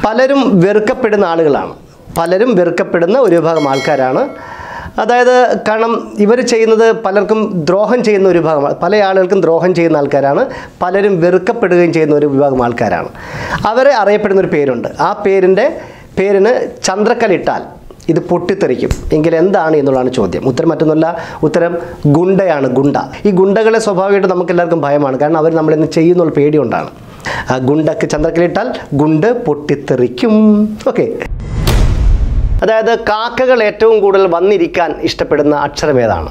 പലരും വെറുക്കപ്പെടുന്ന ആളുകളാണ് പലരും വെറുക്കപ്പെടുന്ന ഒരു വിഭാഗം ആൾക്കാരാണ് അതായത് കാരണം ഇവർ ചെയ്യുന്നത് പലർക്കും ദ്രോഹം ചെയ്യുന്ന ഒരു വിഭാഗം പല ആളുകൾക്കും ദ്രോഹം ചെയ്യുന്ന ആൾക്കാരാണ് പലരും വെറുക്കപ്പെടുകയും ചെയ്യുന്ന ഒരു വിഭാഗം ആൾക്കാരാണ് അവരെ അറിയപ്പെടുന്ന ഒരു പേരുണ്ട് ആ പേരിൻ്റെ പേരിന് ചന്ദ്രക്കലിട്ടാൽ ഇത് പൊട്ടിത്തെറിക്കും എങ്കിൽ എന്താണ് എന്നുള്ളതാണ് ചോദ്യം ഉത്തരം മറ്റൊന്നുമല്ല ഉത്തരം ഗുണ്ടയാണ് ഗുണ്ട ഈ ഗുണ്ടകളെ സ്വാഭാവികമായിട്ട് നമുക്ക് എല്ലാവർക്കും ഭയമാണ് കാരണം അവർ നമ്മളിന്ന് ചെയ്യുന്നുള്ള പേടികൊണ്ടാണ് ആ ഗുണ്ടക്ക് ചന്ദ്രക്കലിട്ടാൽ ഗുണ്ട് പൊട്ടിത്തെറിക്കും ഓക്കെ അതായത് കാക്കകൾ ഏറ്റവും കൂടുതൽ വന്നിരിക്കാൻ ഇഷ്ടപ്പെടുന്ന അക്ഷരം ഏതാണ്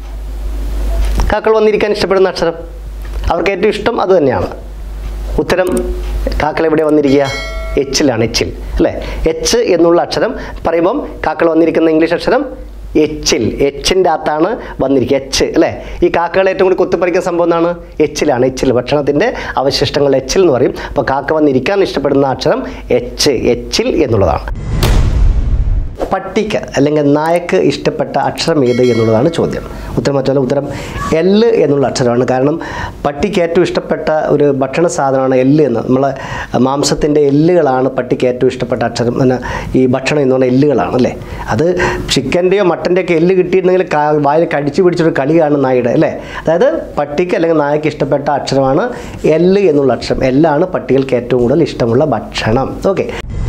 കാക്കകൾ വന്നിരിക്കാൻ ഇഷ്ടപ്പെടുന്ന അക്ഷരം അവർക്ക് ഏറ്റവും ഇഷ്ടം അത് തന്നെയാണ് ഉത്തരം കാക്കൾ എവിടെ വന്നിരിക്കുക എച്ചിലാണ് എച്ചിൽ അല്ലേ എച്ച് എന്നുള്ള അക്ഷരം പറയുമ്പം കാക്കൾ വന്നിരിക്കുന്ന ഇംഗ്ലീഷ് അക്ഷരം എച്ചിൽ എച്ചിൻ്റെ അകത്താണ് വന്നിരിക്കുക എച്ച് അല്ലേ ഈ കാക്കകൾ ഏറ്റവും കൂടുതൽ കൊത്തിപ്പറിക്കുന്ന സംഭവം എന്താണ് എച്ചിലാണ് എച്ചിൽ ഭക്ഷണത്തിൻ്റെ അവശിഷ്ടങ്ങൾ എച്ചിൽ എന്ന് പറയും അപ്പോൾ കാക്ക വന്നിരിക്കാൻ ഇഷ്ടപ്പെടുന്ന അക്ഷരം എച്ച് എച്ചിൽ എന്നുള്ളതാണ് പട്ടിക്ക് അല്ലെങ്കിൽ നായക്ക് ഇഷ്ടപ്പെട്ട അക്ഷരം ഏത് എന്നുള്ളതാണ് ചോദ്യം ഉത്തരം മറ്റല്ല ഉത്തരം എല്ല് എന്നുള്ള അക്ഷരമാണ് കാരണം പട്ടിക്ക് ഏറ്റവും ഇഷ്ടപ്പെട്ട ഒരു ഭക്ഷണ സാധനമാണ് എല്ല് എന്ന് നമ്മൾ മാംസത്തിൻ്റെ എല്ലുകളാണ് പട്ടിക്ക് ഏറ്റവും ഇഷ്ടപ്പെട്ട അക്ഷരം പിന്നെ ഈ ഭക്ഷണം എന്ന് പറഞ്ഞാൽ എല്ലുകളാണ് അല്ലേ അത് ചിക്കൻ്റെയോ മട്ടൻ്റെയോ ഒക്കെ എല്ല് കിട്ടിയിട്ടുണ്ടെങ്കിൽ കാ വായിൽ കടിച്ചു പിടിച്ചൊരു കളിയാണ് നായയുടെ അല്ലേ അതായത് പട്ടിക്ക് അല്ലെങ്കിൽ നായക്ക് ഇഷ്ടപ്പെട്ട അക്ഷരമാണ് എല്ല് എന്നുള്ള അക്ഷരം എല്ലാണ് പട്ടികൾക്ക് ഏറ്റവും കൂടുതൽ ഇഷ്ടമുള്ള ഭക്ഷണം ഓക്കെ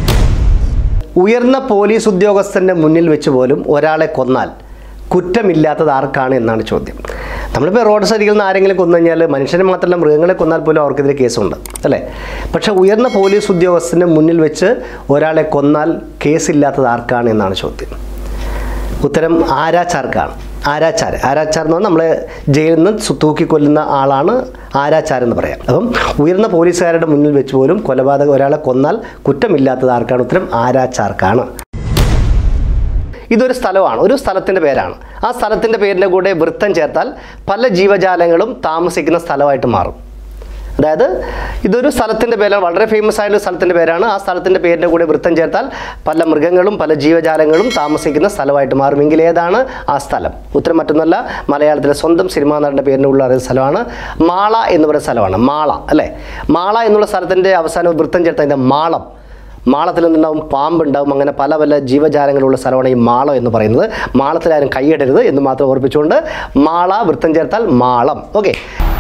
ഉയർന്ന പോലീസ് ഉദ്യോഗസ്ഥൻ്റെ മുന്നിൽ വെച്ച് പോലും ഒരാളെ കൊന്നാൽ കുറ്റമില്ലാത്തത് ആർക്കാണ് എന്നാണ് ചോദ്യം നമ്മളിപ്പോൾ റോഡ് സൈഡിൽ നിന്ന് ആരെങ്കിലും കൊന്നു കഴിഞ്ഞാൽ മനുഷ്യനെ മാത്രമല്ല മൃഗങ്ങളെ കൊന്നാൽ പോലും അവർക്കെതിരെ കേസുണ്ട് അല്ലേ പക്ഷേ ഉയർന്ന പോലീസ് ഉദ്യോഗസ്ഥൻ്റെ മുന്നിൽ വെച്ച് ഒരാളെ കൊന്നാൽ കേസില്ലാത്തത് ആർക്കാണ് എന്നാണ് ചോദ്യം ഉത്തരം ആരാച്ചാർക്കാണ് ആരാച്ചാർ ആരാച്ചാർ എന്ന് പറഞ്ഞാൽ നമ്മളെ ജയിലിൽ നിന്ന് സു- തൂക്കിക്കൊല്ലുന്ന ആളാണ് ആരാച്ചാർ എന്ന് പറയാം അപ്പം ഉയർന്ന പോലീസുകാരുടെ മുന്നിൽ വെച്ച് പോലും കൊലപാതകം ഒരാളെ കൊന്നാൽ കുറ്റമില്ലാത്തത് ആർക്കാണ് ഉത്തരം ആരാച്ചാർക്കാണ് ഇതൊരു സ്ഥലമാണ് ഒരു സ്ഥലത്തിൻ്റെ പേരാണ് ആ സ്ഥലത്തിൻ്റെ പേരിൻ്റെ കൂടെ വൃത്തം ചേർത്താൽ പല ജീവജാലങ്ങളും താമസിക്കുന്ന സ്ഥലമായിട്ട് മാറും അതായത് ഇതൊരു സ്ഥലത്തിൻ്റെ പേരാണ് വളരെ ഫേമസ് ആയിട്ടുള്ള സ്ഥലത്തിൻ്റെ പേരാണ് ആ സ്ഥലത്തിൻ്റെ പേരിൻ്റെ കൂടെ വൃത്തം ചേർത്താൽ പല മൃഗങ്ങളും പല ജീവജാലങ്ങളും താമസിക്കുന്ന സ്ഥലമായിട്ട് മാറുമെങ്കിൽ ഏതാണ് ആ സ്ഥലം ഉത്തരം മറ്റൊന്നല്ല മലയാളത്തിലെ സ്വന്തം സിനിമാ നടൻ്റെ പേരിൻ്റെ ഉള്ള അറിയുന്ന സ്ഥലമാണ് മാള എന്ന് പറയുന്ന സ്ഥലമാണ് മാള അല്ലേ മാള എന്നുള്ള സ്ഥലത്തിൻ്റെ അവസാനം വൃത്തം ചേർത്ത അതിൻ്റെ മാളം മാളത്തിൽ നിന്നുണ്ടാവും പാമ്പുണ്ടാവും അങ്ങനെ പല പല ജീവജാലങ്ങളുള്ള സ്ഥലമാണ് ഈ മാളം എന്ന് പറയുന്നത് മാളത്തിലാരും കൈയിടരുത് എന്ന് മാത്രം ഓർപ്പിച്ചുകൊണ്ട് മാള വൃത്തം ചേർത്താൽ മാളം ഓക്കെ